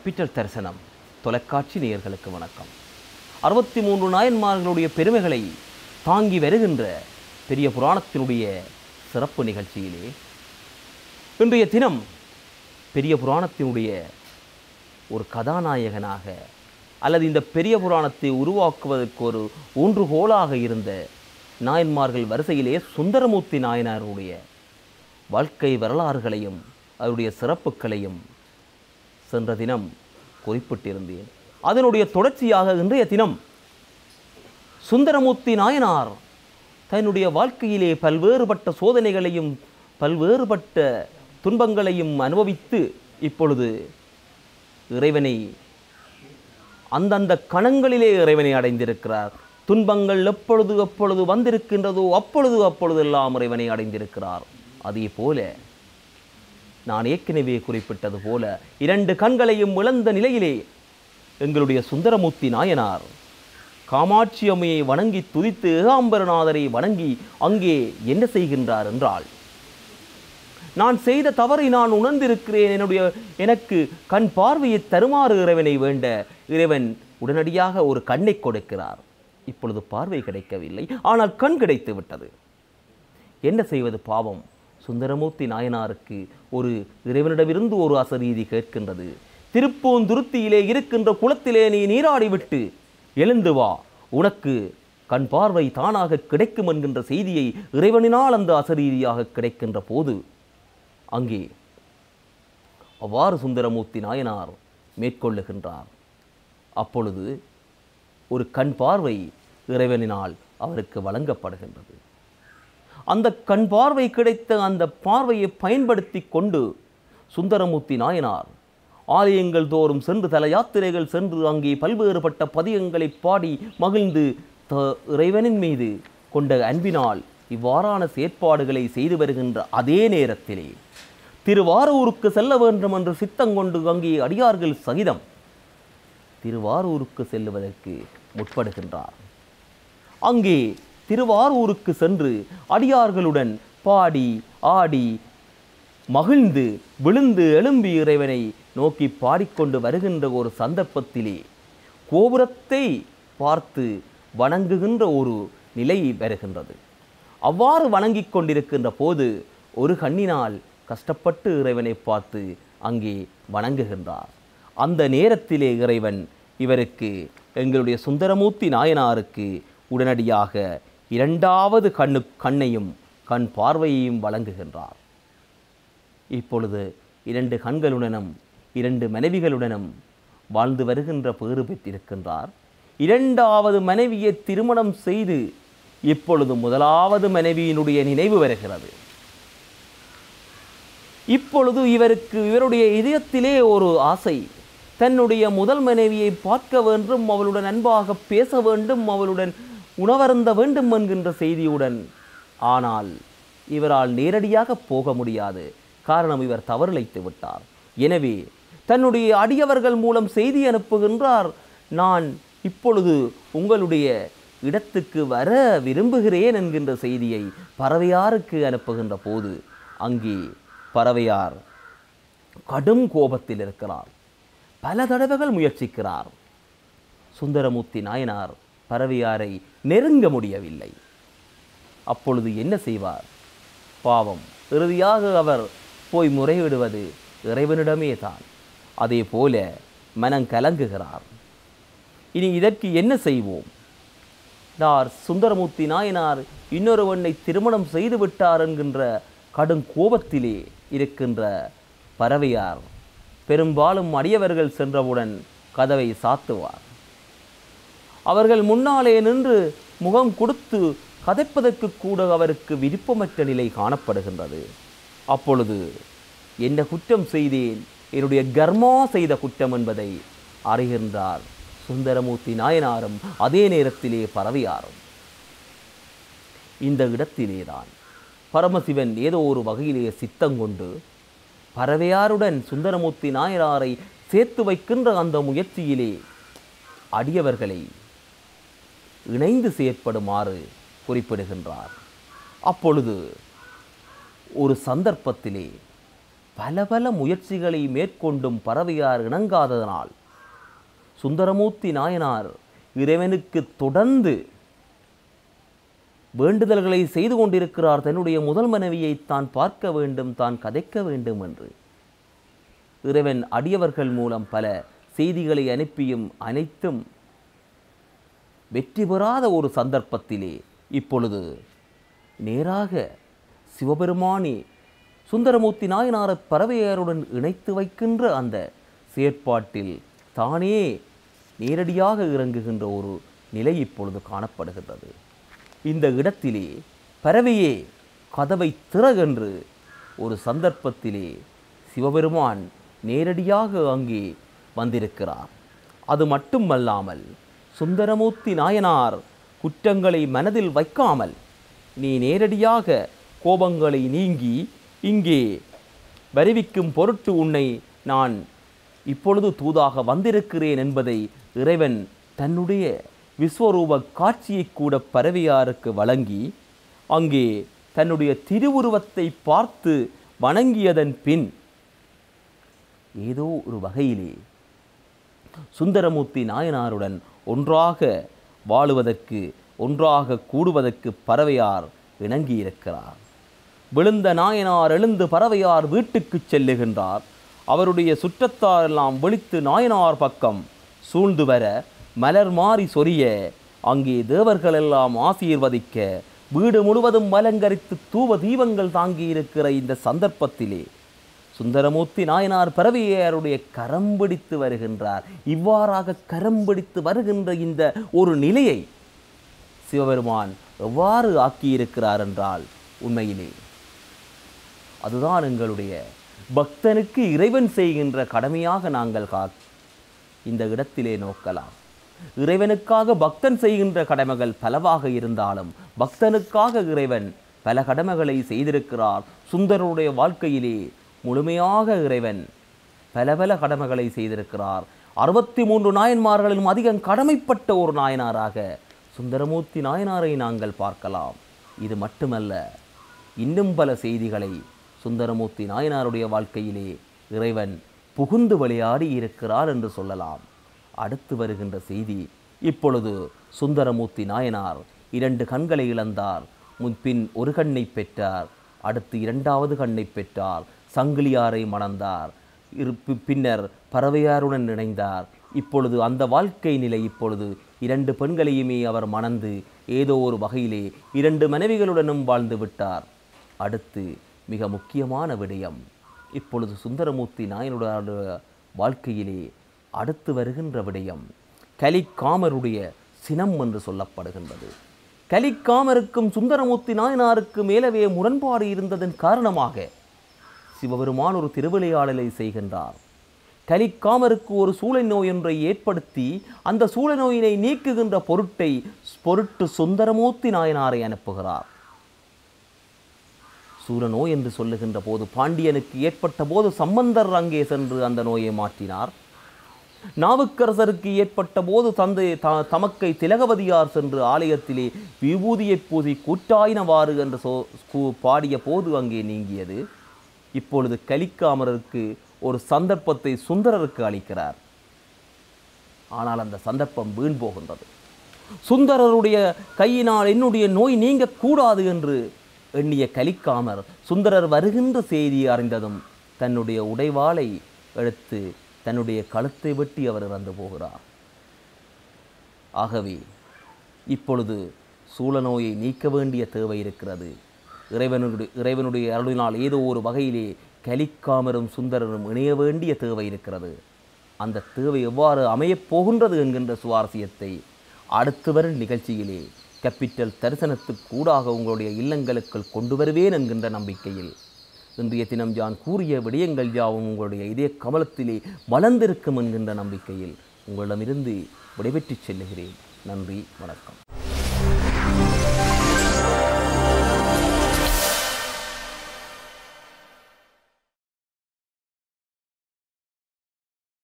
capital தரிசனம் தொலைக்காட்சி நேயர்களுக்கு வணக்கம் அறுபத்தி மூன்று நாயன்மார்களுடைய பெருமைகளை தாங்கி வருகின்ற பெரிய புராணத்தினுடைய சிறப்பு நிகழ்ச்சியிலே இன்றைய தினம் பெரிய புராணத்தினுடைய ஒரு கதாநாயகனாக அல்லது இந்த பெரிய புராணத்தை உருவாக்குவதற்கு ஒரு ஊன்றுகோலாக இருந்த நாயன்மார்கள் வரிசையிலே சுந்தரமூர்த்தி நாயனாருடைய வாழ்க்கை வரலாறுகளையும் அவருடைய சிறப்புகளையும் சென்ற தினம் குறிப்பிட்டிருந்தேன் அதனுடைய தொடர்ச்சியாக இன்றைய தினம் சுந்தரமூர்த்தி நாயனார் தன்னுடைய வாழ்க்கையிலே பல்வேறுபட்ட சோதனைகளையும் பல்வேறுபட்ட துன்பங்களையும் அனுபவித்து இப்பொழுது இறைவனை அந்தந்த கணங்களிலே இறைவனை அடைந்திருக்கிறார் துன்பங்கள் எப்பொழுது எப்பொழுது வந்திருக்கின்றதோ அப்பொழுது அப்பொழுதெல்லாம் இறைவனை அடைந்திருக்கிறார் அதே போல நான் ஏற்கனவே குறிப்பிட்டது போல இரண்டு கண்களையும் இழந்த நிலையிலே எங்களுடைய சுந்தரமூர்த்தி நாயனார் காமாட்சி அம்மையை வணங்கி துதித்து ஏகாம்பரநாதரை வணங்கி அங்கே என்ன செய்கின்றார் என்றால் நான் செய்த தவறை நான் உணர்ந்திருக்கிறேன் என்னுடைய எனக்கு கண் பார்வையை தருமாறு இறைவனை வேண்ட இறைவன் உடனடியாக ஒரு கண்ணை கொடுக்கிறார் இப்பொழுது பார்வை கிடைக்கவில்லை ஆனால் கண் கிடைத்து விட்டது என்ன செய்வது பாவம் சுந்தரமூர்த்தி நாயனாருக்கு ஒரு இறைவனிடமிருந்து ஒரு அசரீதி கேட்கின்றது திருப்பூந்துருத்தியிலே இருக்கின்ற குளத்திலே நீ நீராடி விட்டு எழுந்து வா உனக்கு கண் பார்வை தானாக கிடைக்கும் என்கின்ற செய்தியை இறைவனினால் அந்த அசரீதியாக கிடைக்கின்ற போது அங்கே அவ்வாறு சுந்தரமூர்த்தி நாயனார் மேற்கொள்ளுகின்றார் அப்பொழுது ஒரு கண் பார்வை இறைவனினால் அவருக்கு வழங்கப்படுகின்றது அந்த கண் பார்வை கிடைத்த அந்த பார்வையை பயன்படுத்தி கொண்டு சுந்தரமூர்த்தி நாயனார் ஆலயங்கள் தோறும் சென்று தல யாத்திரைகள் சென்று அங்கே பல்வேறுபட்ட பதியங்களை பாடி மகிழ்ந்து த இறைவனின் மீது கொண்ட அன்பினால் இவ்வாறான செயற்பாடுகளை செய்து வருகின்ற அதே நேரத்திலே திருவாரூருக்கு செல்ல வேண்டும் என்று சித்தங்கொண்டு அங்கே அடியார்கள் சகிதம் திருவாரூருக்கு செல்லுவதற்கு முற்படுகின்றார் அங்கே திருவாரூருக்கு சென்று அடியார்களுடன் பாடி ஆடி மகிழ்ந்து விழுந்து எழும்பி இறைவனை நோக்கி பாடிக்கொண்டு வருகின்ற ஒரு சந்தர்ப்பத்திலே கோபுரத்தை பார்த்து வணங்குகின்ற ஒரு நிலை வருகின்றது அவ்வாறு வணங்கிக் கொண்டிருக்கின்ற போது ஒரு கண்ணினால் கஷ்டப்பட்டு இறைவனை பார்த்து அங்கே வணங்குகின்றார் அந்த நேரத்திலே இறைவன் இவருக்கு எங்களுடைய சுந்தரமூர்த்தி நாயனாருக்கு உடனடியாக இரண்டாவது கண்ணு கண்ணையும் கண் பார்வையையும் வழங்குகின்றார் இப்பொழுது இரண்டு கண்களுடனும் இரண்டு மனைவிகளுடனும் வாழ்ந்து வருகின்ற பேறு பெற்றிருக்கின்றார் இரண்டாவது மனைவியை திருமணம் செய்து இப்பொழுது முதலாவது மனைவியினுடைய நினைவு வருகிறது இப்பொழுது இவருக்கு இவருடைய இதயத்திலே ஒரு ஆசை தன்னுடைய முதல் மனைவியை பார்க்க வேண்டும் அவளுடன் அன்பாக பேச வேண்டும் அவளுடன் உணவருந்த வேண்டும் என்கின்ற செய்தியுடன் ஆனால் இவரால் நேரடியாக போக முடியாது காரணம் இவர் தவறிழைத்து விட்டார் எனவே தன்னுடைய அடியவர்கள் மூலம் செய்தி அனுப்புகின்றார் நான் இப்பொழுது உங்களுடைய இடத்துக்கு வர விரும்புகிறேன் என்கின்ற செய்தியை பறவையாருக்கு அனுப்புகின்ற போது அங்கே பறவையார் கடும் கோபத்தில் இருக்கிறார் பல தடவைகள் முயற்சிக்கிறார் சுந்தரமூர்த்தி நாயனார் பறவையாரை நெருங்க முடியவில்லை அப்பொழுது என்ன செய்வார் பாவம் இறுதியாக அவர் போய் முறையிடுவது இறைவனிடமே தான் அதே போல மனம் கலங்குகிறார் இனி இதற்கு என்ன செய்வோம் நார் சுந்தரமூர்த்தி நாயனார் இன்னொருவனை திருமணம் செய்து விட்டார் என்கின்ற கடும் கோபத்திலே இருக்கின்ற பறவையார் பெரும்பாலும் அடியவர்கள் சென்றவுடன் கதவை சாத்துவார் அவர்கள் முன்னாலே நின்று முகம் கொடுத்து கதைப்பதற்கு கூட அவருக்கு விருப்பமற்ற நிலை காணப்படுகின்றது அப்பொழுது என்ன குற்றம் செய்தேன் என்னுடைய கர்மா செய்த குற்றம் என்பதை அறிகின்றார் சுந்தரமூர்த்தி நாயனாரும் அதே நேரத்திலே பறவையாரும் இந்த இடத்திலேதான் பரமசிவன் ஏதோ ஒரு வகையிலே சித்தங்கொண்டு பறவையாருடன் சுந்தரமூர்த்தி நாயனாரை சேர்த்து வைக்கின்ற அந்த முயற்சியிலே அடியவர்களை இணைந்து செயற்படுமாறு குறிப்பிடுகின்றார் அப்பொழுது ஒரு சந்தர்ப்பத்திலே பல பல முயற்சிகளை மேற்கொண்டும் பறவையார் இணங்காததனால் சுந்தரமூர்த்தி நாயனார் இறைவனுக்கு தொடர்ந்து வேண்டுதல்களை செய்து கொண்டிருக்கிறார் தன்னுடைய முதல் மனைவியை தான் பார்க்க வேண்டும் தான் கதைக்க வேண்டும் என்று இறைவன் அடியவர்கள் மூலம் பல செய்திகளை அனுப்பியும் அனைத்தும் வெற்றி பெறாத ஒரு சந்தர்ப்பத்திலே இப்பொழுது நேராக சிவபெருமானி சுந்தரமூர்த்தி நாயனார பறவையாருடன் இணைத்து வைக்கின்ற அந்த செயற்பாட்டில் தானே நேரடியாக இறங்குகின்ற ஒரு நிலை இப்பொழுது காணப்படுகின்றது இந்த இடத்திலே பறவையே கதவை திறகென்று ஒரு சந்தர்ப்பத்திலே சிவபெருமான் நேரடியாக அங்கே வந்திருக்கிறார் அது மட்டுமல்லாமல் சுந்தரமூர்த்தி நாயனார் குற்றங்களை மனதில் வைக்காமல் நீ நேரடியாக கோபங்களை நீங்கி இங்கே வருவிக்கும் பொருட்டு உன்னை நான் இப்பொழுது தூதாக வந்திருக்கிறேன் என்பதை இறைவன் தன்னுடைய விஸ்வரூப காட்சியை கூட பறவையாருக்கு வழங்கி அங்கே தன்னுடைய திருவுருவத்தை பார்த்து வணங்கியதன் பின் ஏதோ ஒரு வகையிலே சுந்தரமூர்த்தி நாயனாருடன் ஒன்றாக வாழுவதற்கு ஒன்றாக கூடுவதற்கு பறவையார் இணங்கியிருக்கிறார் விழுந்த நாயனார் எழுந்து பறவையார் வீட்டுக்குச் செல்லுகின்றார் அவருடைய சுற்றத்தாரெல்லாம் விழித்து நாயனார் பக்கம் சூழ்ந்து வர மலர் மாறி சொரிய அங்கே தேவர்களெல்லாம் ஆசீர்வதிக்க வீடு முழுவதும் அலங்கரித்து தூவ தீபங்கள் தாங்கியிருக்கிற இந்த சந்தர்ப்பத்திலே சுந்தரமூர்த்தி நாயனார் பறவையாருடைய கரம் பிடித்து வருகின்றார் இவ்வாறாக கரம் பிடித்து வருகின்ற இந்த ஒரு நிலையை சிவபெருமான் எவ்வாறு ஆக்கியிருக்கிறார் என்றால் உண்மையிலே அதுதான் எங்களுடைய பக்தனுக்கு இறைவன் செய்கின்ற கடமையாக நாங்கள் கா இந்த இடத்திலே நோக்கலாம் இறைவனுக்காக பக்தன் செய்கின்ற கடமைகள் பலவாக இருந்தாலும் பக்தனுக்காக இறைவன் பல கடமைகளை செய்திருக்கிறார் சுந்தரருடைய வாழ்க்கையிலே முழுமையாக இறைவன் பல பல கடமைகளை செய்திருக்கிறார் அறுபத்தி மூன்று நாயன்மார்களிலும் அதிகம் கடமைப்பட்ட ஒரு நாயனாராக சுந்தரமூர்த்தி நாயனாரை நாங்கள் பார்க்கலாம் இது மட்டுமல்ல இன்னும் பல செய்திகளை சுந்தரமூர்த்தி நாயனாருடைய வாழ்க்கையிலே இறைவன் புகுந்து விளையாடி இருக்கிறார் என்று சொல்லலாம் அடுத்து வருகின்ற செய்தி இப்பொழுது சுந்தரமூர்த்தி நாயனார் இரண்டு கண்களை இழந்தார் முன்பின் ஒரு கண்ணை பெற்றார் அடுத்து இரண்டாவது கண்ணை பெற்றார் சங்கிலியாரை மணந்தார் இரு பி- பின்னர் பறவையாருடன் இணைந்தார் இப்பொழுது அந்த வாழ்க்கை நிலை இப்பொழுது இரண்டு பெண்களையுமே அவர் மணந்து ஏதோ ஒரு வகையிலே இரண்டு மனைவிகளுடனும் வாழ்ந்து விட்டார் அடுத்து மிக முக்கியமான விடயம் இப்பொழுது சுந்தரமூர்த்தி நாயனுடைய வாழ்க்கையிலே அடுத்து வருகின்ற விடயம் கலிக்காமருடைய சினம் என்று சொல்லப்படுகின்றது கலிக்காமருக்கும் சுந்தரமூர்த்தி நாயனாருக்கு மேலவே முரண்பாடு இருந்ததன் காரணமாக சிவபெருமான் ஒரு திருவிளையாடலை செய்கின்றார் கலிக்காமருக்கு ஒரு சூளை நோய் ஒன்றை ஏற்படுத்தி அந்த சூளை நோயினை நீக்குகின்ற பொருட்டை பொருட்டு சுந்தரமூர்த்தி நாயனாரை அனுப்புகிறார் சூரநோய் என்று சொல்லுகின்ற போது பாண்டியனுக்கு ஏற்பட்ட போது சம்பந்தர் அங்கே சென்று அந்த நோயை மாற்றினார் நாவுக்கரசருக்கு ஏற்பட்ட போது தந்தை த தமக்கை திலகவதியார் சென்று ஆலயத்திலே விபூதியை பூசி கூட்டாயினவாறு என்று சோ கூ- பாடிய போது அங்கே நீங்கியது இப்பொழுது கலிக்காமரருக்கு ஒரு சந்தர்ப்பத்தை சுந்தரருக்கு அளிக்கிறார் ஆனால் அந்த சந்தர்ப்பம் வீண் போகின்றது சுந்தரருடைய கையினால் என்னுடைய நோய் நீங்கக்கூடாது என்று எண்ணிய கலிக்காமர் சுந்தரர் வருகின்ற செய்தியை அறிந்ததும் தன்னுடைய உடைவாளை எடுத்து தன்னுடைய கழுத்தை வெட்டி அவர் இறந்து போகிறார் ஆகவே இப்பொழுது சூழநோயை நீக்க வேண்டிய தேவை இருக்கிறது இறைவனுடைய இறைவனுடைய அருளினால் ஏதோ ஒரு வகையிலே கலிக்காமரும் சுந்தரரும் இணைய வேண்டிய தேவை இருக்கிறது அந்த தேவை எவ்வாறு அமையப் போகின்றது என்கின்ற சுவாரஸ்யத்தை அடுத்து வரும் நிகழ்ச்சியிலே கேபிட்டல் தரிசனத்துக்கூடாக உங்களுடைய இல்லங்களுக்குள் கொண்டு வருவேன் என்கின்ற நம்பிக்கையில் இன்றைய தினம் யான் கூறிய விடயங்கள் யாவும் உங்களுடைய இதய கமலத்திலே மலர்ந்திருக்கும் என்கின்ற நம்பிக்கையில் உங்களிடமிருந்து விடைபெற்றுச் செல்லுகிறேன் நன்றி வணக்கம்